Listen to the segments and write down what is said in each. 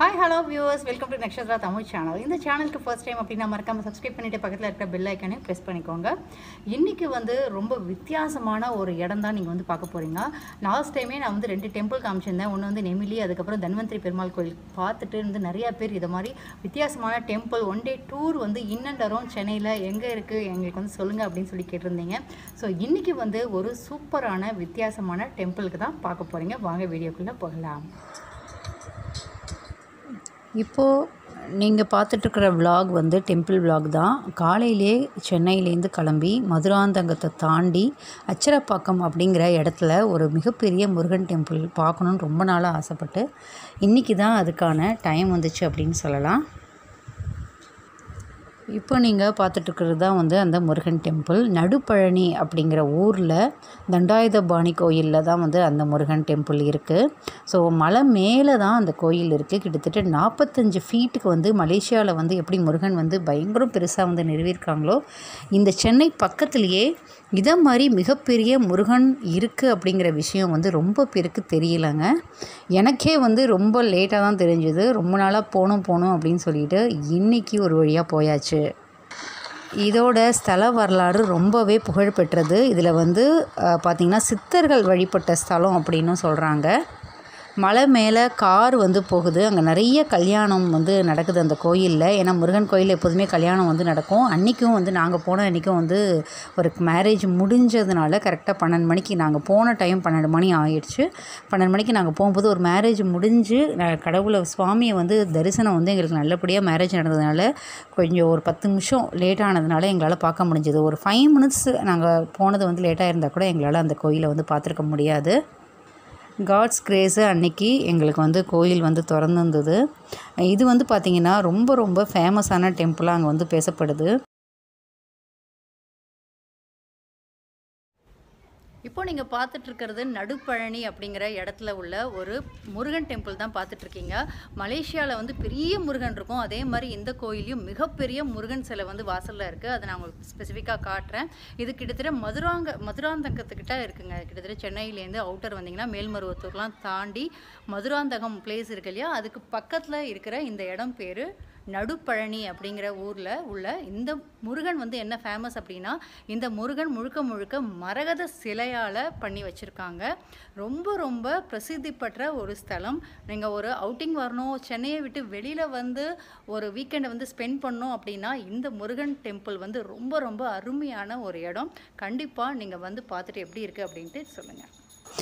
hi hello viewers welcome to Nakshatra Tamil channel இந்த சேனலுக்கு first time அப்படின்னா மறக்காம சப்ஸ்கிரைப் பண்ணிட்டு பக்கத்தில் இருக்கிற பெல் ஐக்கானே ப்ரெஸ் பண்ணிக்கோங்க இன்னைக்கு வந்து ரொம்ப வித்தியாசமான ஒரு இடம் தான் நீங்கள் வந்து பார்க்க போறீங்க லாஸ்ட் டைமே நான் வந்து ரெண்டு டெம்பிள் காமிச்சிருந்தேன் ஒன்று வந்து நெமிலி அதுக்கப்புறம் தன்வந்திரி பெருமாள் கோயில் பார்த்துட்டு இருந்து நிறைய பேர் இதை மாதிரி வித்தியாசமான டெம்பிள் ஒன் டே டூர் வந்து இன் அண்ட் அரௌண்ட் சென்னையில் எங்கே இருக்குது எங்களுக்கு வந்து சொல்லுங்கள் அப்படின்னு சொல்லி கேட்டிருந்தீங்க ஸோ இன்னைக்கு வந்து ஒரு சூப்பரான வித்தியாசமான டெம்பிளுக்கு தான் பார்க்க போகிறீங்க வாங்க வீடியோக்குள்ளே போகலாம் இப்போது நீங்கள் பார்த்துட்ருக்கிற vlog வந்து டெம்பிள் vlog தான் காலையிலே சென்னையிலேருந்து கிளம்பி மதுராந்தகத்தை தாண்டி அச்சரப்பாக்கம் அப்படிங்கிற இடத்துல ஒரு மிகப்பெரிய முருகன் டெம்பிள் பார்க்கணுன்னு ரொம்ப நாளாக ஆசைப்பட்டு இன்றைக்கி தான் அதுக்கான டைம் வந்துச்சு அப்படின்னு சொல்லலாம் இப்போ நீங்கள் பார்த்துட்ருக்கிறது தான் வந்து அந்த முருகன் டெம்பிள் நடுப்பழனி அப்படிங்கிற ஊரில் தண்டாயுதபாணி கோயிலில் தான் வந்து அந்த முருகன் டெம்பிள் இருக்குது ஸோ மலை மேலே தான் அந்த கோயில் இருக்குது கிட்டத்தட்ட நாற்பத்தஞ்சு ஃபீட்டுக்கு வந்து மலேசியாவில் வந்து எப்படி முருகன் வந்து பயங்கரம் பெருசாக வந்து நிறுவியிருக்காங்களோ இந்த சென்னை பக்கத்துலேயே இதை மாதிரி மிகப்பெரிய முருகன் இருக்குது அப்படிங்கிற விஷயம் வந்து ரொம்ப பேருக்கு தெரியலங்க எனக்கே வந்து ரொம்ப லேட்டாக தான் தெரிஞ்சுது ரொம்ப நாளாக போகணும் போகணும் அப்படின்னு சொல்லிட்டு இன்றைக்கி ஒரு வழியாக போயாச்சு இதோட ஸ்தல வரலாறு ரொம்பவே புகழ்பெற்றது இதில் வந்து அஹ், பார்த்திங்கன்னா சித்தர்கள் வழிபட்ட ஸ்தலம் அப்படின்னும் சொல்கிறாங்க மலை மேலே கார் வந்து போகுது அங்கே நிறைய கல்யாணம் வந்து நடக்குது அந்த கோயிலில் ஏன்னா முருகன் கோயில் எப்போதுமே கல்யாணம் வந்து நடக்கும் அன்றைக்கும் வந்து நாங்கள் போன அன்றைக்கும் வந்து ஒரு மேரேஜ் முடிஞ்சதுனால கரெக்டாக பன்னெண்டு மணிக்கு நாங்கள் போன டைம் பன்னெண்டு மணி ஆயிடுச்சு பன்னெண்டு மணிக்கு நாங்கள் போகும்போது ஒரு மேரேஜ் முடிஞ்சு நான் கடவுளை சுவாமியை வந்து தரிசனம் வந்து எங்களுக்கு நல்லபடியாக மேரேஜ் நடந்ததுனால கொஞ்சம் ஒரு பத்து நிமிஷம் லேட் ஆனதுனால எங்களால் பார்க்க முடிஞ்சது ஒரு ஃபைவ் மினிட்ஸ் நாங்கள் போனது வந்து லேட்டாக இருந்தால் கூட எங்களால் அந்த கோயிலை வந்து பார்த்துருக்க முடியாது காட்ஸ் கிரேஸு அன்னைக்கு எங்களுக்கு வந்து கோயில் வந்து திறந்துருந்தது இது வந்து பார்த்திங்கன்னா ரொம்ப ரொம்ப ஃபேமஸான டெம்பிளாக அங்கே வந்து பேசப்படுது இப்போ நீங்கள் பார்த்துட்ருக்கிறது நடுப்பழனி அப்படிங்கிற இடத்துல உள்ள ஒரு முருகன் டெம்பிள் தான் பார்த்துட்ருக்கீங்க மலேசியாவில் வந்து பெரிய முருகன் இருக்கும் அதே மாதிரி இந்த கோயிலையும் மிகப்பெரிய முருகன் சிலை வந்து வாசலில் இருக்குது அதை நான் உங்களுக்கு ஸ்பெசிஃபிக்காக காட்டுறேன் இது கிட்டத்தட்ட மதுராங்க மதுராந்தகத்துக்கிட்ட இருக்குங்க கிட்டத்தட்ட சென்னையிலேருந்து அவுட்டர் வந்தீங்கன்னா மேல்மருவத்தூர்லாம் தாண்டி மதுராந்தகம் பிளேஸ் இருக்கு இல்லையா அதுக்கு பக்கத்தில் இருக்கிற இந்த இடம் பேர் நடுப்பழனி அப்படிங்கிற ஊரில் உள்ள இந்த முருகன் வந்து என்ன ஃபேமஸ் அப்படின்னா இந்த முருகன் முழுக்க முழுக்க மரகத சிலையால் பண்ணி வச்சுருக்காங்க ரொம்ப ரொம்ப பிரசித்தி பெற்ற ஒரு ஸ்தலம் நீங்கள் ஒரு அவுட்டிங் வரணும் சென்னையை விட்டு வெளியில் வந்து ஒரு வீக்கெண்டை வந்து ஸ்பெண்ட் பண்ணணும் அப்படின்னா இந்த முருகன் டெம்பிள் வந்து ரொம்ப ரொம்ப அருமையான ஒரு இடம் கண்டிப்பாக நீங்கள் வந்து பார்த்துட்டு எப்படி இருக்குது அப்படின்ட்டு சொல்லுங்கள்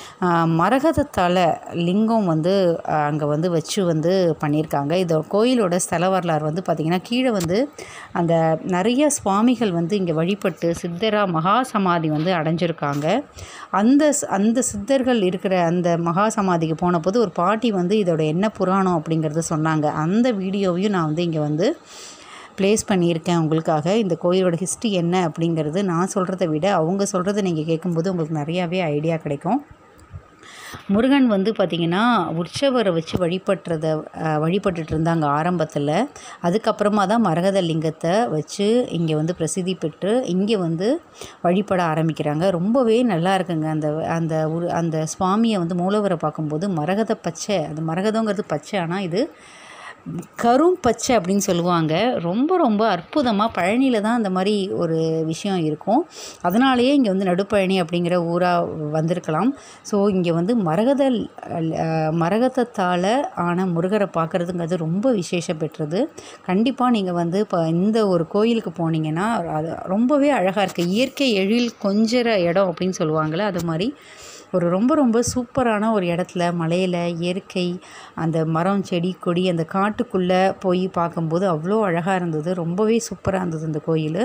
மரகதத்தால் லிங்கம் வந்து அங்கே வந்து வச்சு வந்து பண்ணியிருக்காங்க இந்த கோயிலோட ஸ்தல வரலாறு வந்து பார்த்திங்கன்னா கீழே வந்து அந்த நிறைய சுவாமிகள் வந்து இங்கே வழிபட்டு சித்தரா மகா சமாதி வந்து அடைஞ்சிருக்காங்க அந்த ஸ்- அந்த சித்தர்கள் இருக்கிற அந்த மகா சமாதிக்கு போன போது ஒரு பாட்டி வந்து இதோட என்ன புராணம் அப்படிங்கிறத சொன்னாங்க அந்த வீடியோவையும் நான் வந்து இங்கே வந்து ப்ளேஸ் பண்ணியிருக்கேன் உங்களுக்காக இந்த கோயிலோட ஹிஸ்ட்ரி என்ன அப்படிங்கிறது நான் சொல்கிறத விட அவங்க சொல்கிறத நீங்கள் கேட்கும்போது உங்களுக்கு நிறையாவே ஐடியா கிடைக்கும் முருகன் வந்து பார்த்திங்கன்னா உற்சவரை வச்சு வழிபட்டுறத அஹ், வழிபட்டுட்டு இருந்தாங்க ஆரம்பத்தில் அதுக்கப்புறமா தான் மரகத லிங்கத்தை வச்சு இங்கே வந்து பிரசித்தி பெற்று இங்கே வந்து வழிபட ஆரம்பிக்கிறாங்க ரொம்பவே நல்லா இருக்குங்க அந்த அந்த உரு- அந்த சுவாமியை வந்து மூலவரை பார்க்கும்போது மரகத பச்சை அந்த மரகதங்கிறது பச்சை ஆனால் இது கரும் பச்சை அப்படின்னு சொல்லுவாங்க ரொம்ப ரொம்ப அற்புதமாக பழனியில் தான் அந்த மாதிரி ஒரு விஷயம் இருக்கும் அதனாலேயே இங்கே வந்து நடுப்பழனி அப்படிங்கிற ஊராக வந்திருக்கலாம் ஸோ இங்கே வந்து மரகத அஹ், மரகதத்தால் ஆன முருகரை பார்க்குறதுங்கிறது ரொம்ப விசேஷம் பெற்றது கண்டிப்பாக நீங்கள் வந்து இப்போ இந்த ஒரு கோயிலுக்கு போனீங்கன்னா அது ரொம்பவே அழகாக இருக்குது இயற்கை எழில் கொஞ்சிற இடம் அப்படின்னு சொல்லுவாங்கள்ல அது மாதிரி ஒரு ரொம்ப ரொம்ப சூப்பரான ஒரு இடத்துல மலையில் இயற்கை அந்த மரம் செடி கொடி அந்த காட்டுக்குள்ளே போய் பார்க்கும்போது அவ்வளோ அழகாக இருந்தது ரொம்பவே சூப்பராக இருந்தது இந்த கோயில்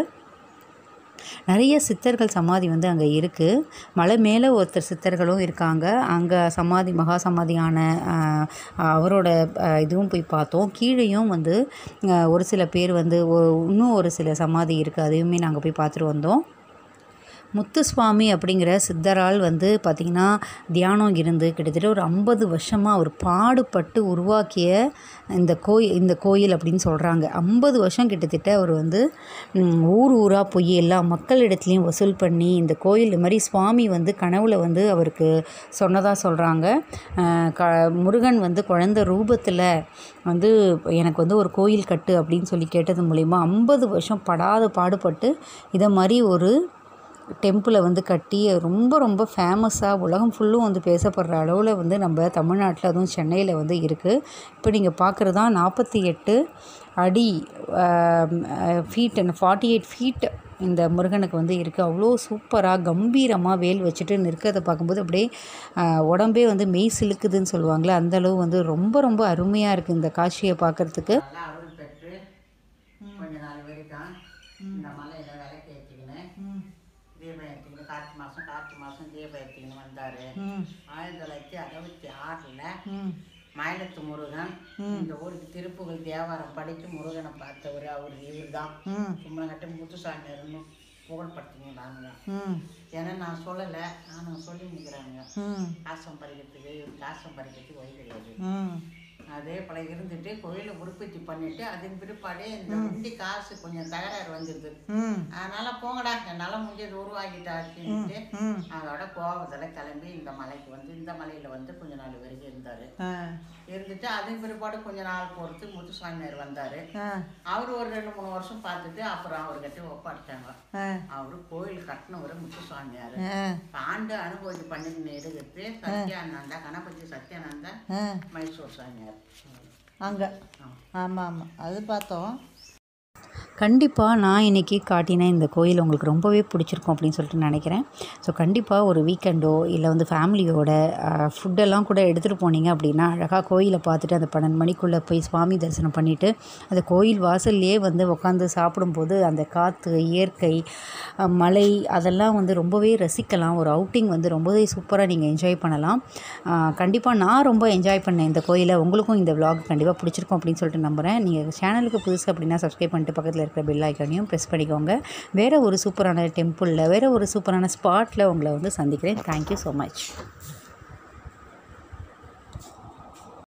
நிறைய சித்தர்கள் சமாதி வந்து அங்கே இருக்குது மலை மேலே ஒருத்தர் சித்தர்களும் இருக்காங்க அங்கே சமாதி மகா சமாதியான ஆஹ், அவரோட ஆஹ், இதுவும் போய் பார்த்தோம் கீழேயும் வந்து ஆஹ், ஒரு சில பேர் வந்து ஒ- இன்னும் ஒரு சில சமாதி இருக்குது அதையுமே நாங்கள் போய் பார்த்துட்டு வந்தோம் முத்துசுவாமி அப்படிங்கிற சித்தரால் வந்து பார்த்திங்கன்னா தியானம் இருந்து கிட்டத்தட்ட ஒரு ஐம்பது வருஷமாக அவர் பாடுபட்டு உருவாக்கிய இந்த கோயில் இந்த கோயில் அப்படின்னு சொல்கிறாங்க ஐம்பது வருஷம் கிட்டத்தட்ட அவர் வந்து ம், ஊர் ஊராக போய் எல்லா மக்களிடத்துலையும் வசூல் பண்ணி இந்த கோயில் இது மாதிரி சுவாமி வந்து கனவுல வந்து அவருக்கு சொன்னதாக சொல்கிறாங்க க முருகன் வந்து குழந்த ரூபத்தில் வந்து எனக்கு வந்து ஒரு கோயில் கட்டு அப்படின்னு சொல்லி கேட்டது மூலிமா ஐம்பது வருஷம் படாத பாடுபட்டு இதை மாதிரி ஒரு டெம்பிளை வந்து கட்டி ரொம்ப ரொம்ப ஃபேமஸாக உலகம் ஃபுல்லும் வந்து பேசப்படுற அளவில் வந்து நம்ம தமிழ்நாட்டில் அதுவும் சென்னையில் வந்து இருக்குது இப்போ நீங்கள் பார்க்குறது தான் நாற்பத்தி எட்டு அடி ஃபீட் ஃபார்ட்டி எயிட் ஃபீட் இந்த முருகனுக்கு வந்து இருக்குது அவ்வளோ சூப்பராக கம்பீரமாக வேல் வச்சுட்டு நிற்கிறத பார்க்கும்போது அப்படியே ஆஹ், உடம்பே வந்து மெய் சிலுக்குதுன்னு சொல்லுவாங்களே அந்த அளவு வந்து ரொம்ப ரொம்ப அருமையாக இருக்குது இந்த காட்சியை பார்க்குறதுக்கு நல்லா அருள் பெற்று கொஞ்ச நாள் வரைக்கும் இந்த மலையில விளக்கு ஏற்றிக்கின்னு தீபம் ஏற்றிக்கின்னு கார்த்திகை மாதம் கார்த்திகை மாதம் தீபம் ஏற்றிக்கின்னு வந்தார் ஆயிரத்தி தொள்ளாயிரத்தி அறுபத்தி ஆறில் மயிலத்து முருகன் இந்த ஊருக்கு திருப்புகழ் தேவாரம் படித்து முருகனை பார்த்தவர் அவர் இவர் தான் கும்பலங்கட்ட முத்துசாமியார்னு புகழ்படுத்திங்களாங்க ஏன்னா நான் சொல்லலை நானும் சொல்லி நிற்கிறாங்க காசம் பறிக்கிறதுக்கு இவர் காசம் பறிக்கிறதுக்கு வழி கிடையாது அதே போல இருந்துட்டு கோயிலை உற்பத்தி பண்ணிட்டு அதன் பிற்பாடு இந்த முந்தி காசு கொஞ்சம் தகராறு வந்துடுது அதனால போங்கடா என்னால முடிஞ்சது உருவாக்கிட்டாச்சுன்ட்டு அதோட கோபத்துல கிளம்பி இந்த மலைக்கு வந்து இந்த மலையில வந்து கொஞ்ச நாள் வரைக்கும் இருந்தாரு இருந்துட்டு அதன் பிற்பாடு கொஞ்ச நாள் பொறுத்து முத்துசுவாமியார் வந்தாரு அவர் ஒரு ரெண்டு மூணு வருஷம் பார்த்துட்டு அப்புறம் அவர்கிட்ட ஒப்படைச்சாங்க அவரு கோயில் கட்டினவர் முத்துசுவாமியார் ஆண்டு அனுபவத்தை பண்ணிட்டு இருக்கிறது சத்யானந்தா கணபதி சத்யானந்தா மைசூர் சாமியார் அங்கே ஆமாம் ஆமாம் அது பார்த்தோம் கண்டிப்பாக நான் இன்றைக்கி காட்டின இந்த கோயில் உங்களுக்கு ரொம்பவே பிடிச்சிருக்கும் அப்படின்னு சொல்லிட்டு நினைக்கிறேன் ஸோ கண்டிப்பாக ஒரு வீக்கெண்டோ இல்லை வந்து ஃபேமிலியோட ஃபுட்டெல்லாம் கூட எடுத்துகிட்டு போனீங்க அப்படின்னா அழகாக கோயிலை பார்த்துட்டு அந்த பன்னெண்டு மணிக்குள்ளே போய் சுவாமி தரிசனம் பண்ணிவிட்டு அந்த கோயில் வாசல்லையே வந்து உட்காந்து சாப்பிடும்போது அந்த காற்று இயற்கை அஹ், மலை அதெல்லாம் வந்து ரொம்பவே ரசிக்கலாம் ஒரு அவுட்டிங் வந்து ரொம்பவே சூப்பராக நீங்கள் என்ஜாய் பண்ணலாம் கண்டிப்பாக நான் ரொம்ப என்ஜாய் பண்ணேன் இந்த கோயிலை உங்களுக்கும் இந்த vlog கண்டிப்பாக பிடிச்சிருக்கும் அப்படின்னு சொல்லிட்டு நம்புகிறேன் நீங்கள் சேனலுக்கு புதுசு அப்படின்னா சப்ஸ்கிரைப் பண்ணிட்டு பக்கத்தில் இருக்கிற பெல் ஐக்கானையும் ப்ரெஸ் பண்ணிக்கோங்க வேறு ஒரு சூப்பரான டெம்பிளில் வேறு ஒரு சூப்பரான ஸ்பாட்டில் உங்களை வந்து சந்திக்கிறேன் தேங்க்யூ ஸோ மச்